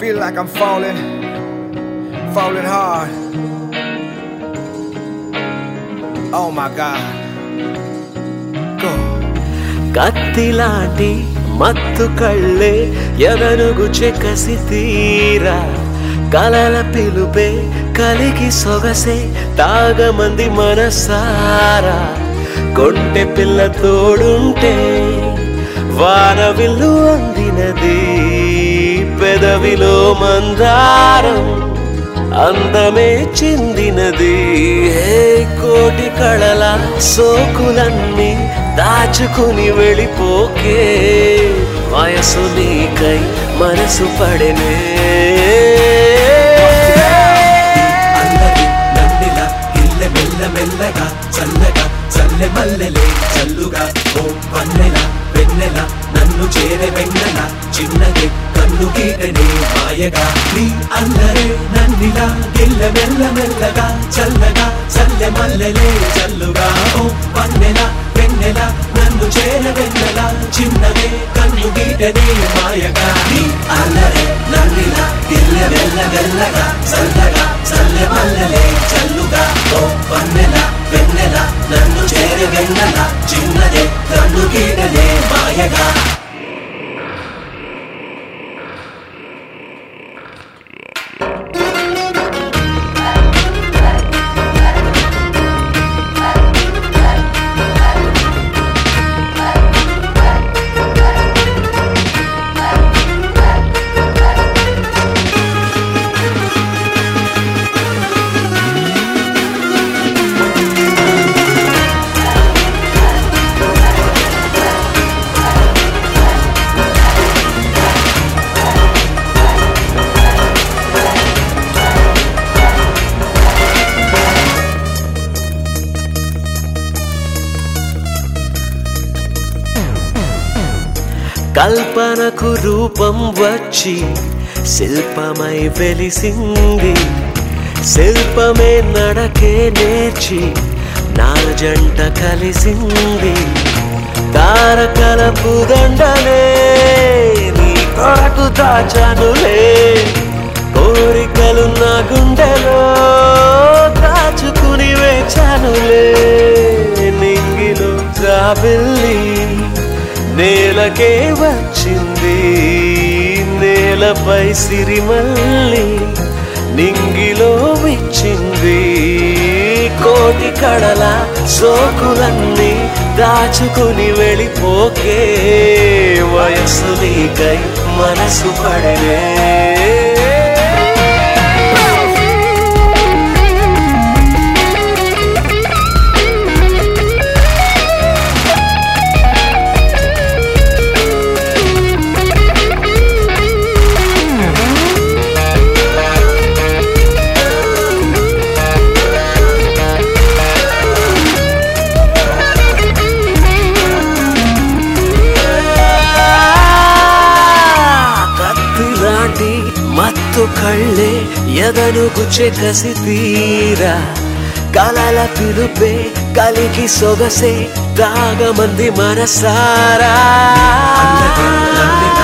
feel like I'm falling, falling hard. Oh my God. Go. కత్తిలాంటి మత్తు కళ్ళే ఎదనుగు చెక్కసి తీరా కలల పిలుపే కలిగి సొగసే తాగమంది మనసారా కొంటె పిల్ల తోడుంటే వాన విల్లు అందినది పెదవిలో మందారం అందమే చిందినది హే కోటి కళల సోకులన్నీ దాచుకుని వెళ్ళిపోకే వయసు నీకై మనసు పడనే అల్లరి నందిల ఇల్లె మెల్ల మెల్లగా చల్లగా చల్లె మల్లెలే చల్లుగా ఓ పన్నెల వెన్నెల నన్ను చేరే వెన్నెల చిన్నదే కన్ను గీటనే మాయగా నీ అల్లరే నన్నిలా ఇల్లె మెల్ల మెల్లగా చల్లగా చల్లె మల్లెలే చల్లుగా ఓ పన్నెల వెన్నెల నన్ను చేర వెన్నెల చిన్నదే కన్ను గీటనే మాయగా నీ అల్లరే నన్నిలా ఇల్లె మెల్ల మెల్లగా చల్లగా చల్లె మల్లెలే చల్లుగా ఓ పన్నెల వెన్నెల నన్ను చేరే వెన్నెల చిన్నదే కన్ను గీటనే మాయగా కల్పనకు రూపం వచ్చి శిల్పమై వెలిసింది శిల్పమే నడకే నేర్చి నా జంట కలిసింది తారకల పుదండలే నీ కొరకు దాచానులే కోరికలు నా గుండెలో దాచుకుని వేచానులే నింగిలో జాబిల్లి నేలకే వచ్చింది నేలపై సిరిమల్లి నింగిలో విచ్చింది కోటి కడల సోకులన్నీ దాచుకుని వెళ్ళిపోకే వయస్సు నీకై మనసు పడలే కత్తిలాంటి మత్తు కళ్ళే ఎదను గుచ్చే కసి తీరా కలల పిలుపే కలిగి సొగసే తాగమంది మనసారా అల్లరి నన్నిల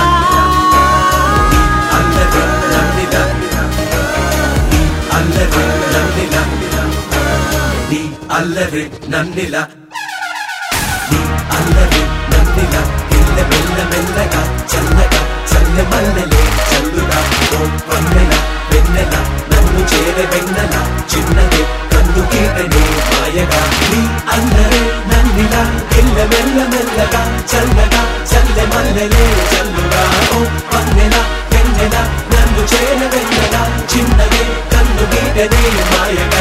అల్లరి నన్నిల నీ అల్లరి నన్నిల నీ అల్లరి నన్నిల నీ అల్లరి నన్నిల ఇల్ల మెల్ల మెల్లగా చల్లగా చల్లె మల్లెలే చల్లుగా ఓ పన్నెల వెన్నెల నన్ను చేరే వెన్నెల చిన్నదే కన్ను గీటనే మాయగా నీ అల్లరే నన్నిల ఇల్ల మెల్ల మెల్లగా చల్లగా చల్లె మల్లెలే చల్లుగా ఓ పన్నెల వెన్నెల నన్ను చేర వెన్నెల చిన్నదే కన్ను గీటనే మాయగా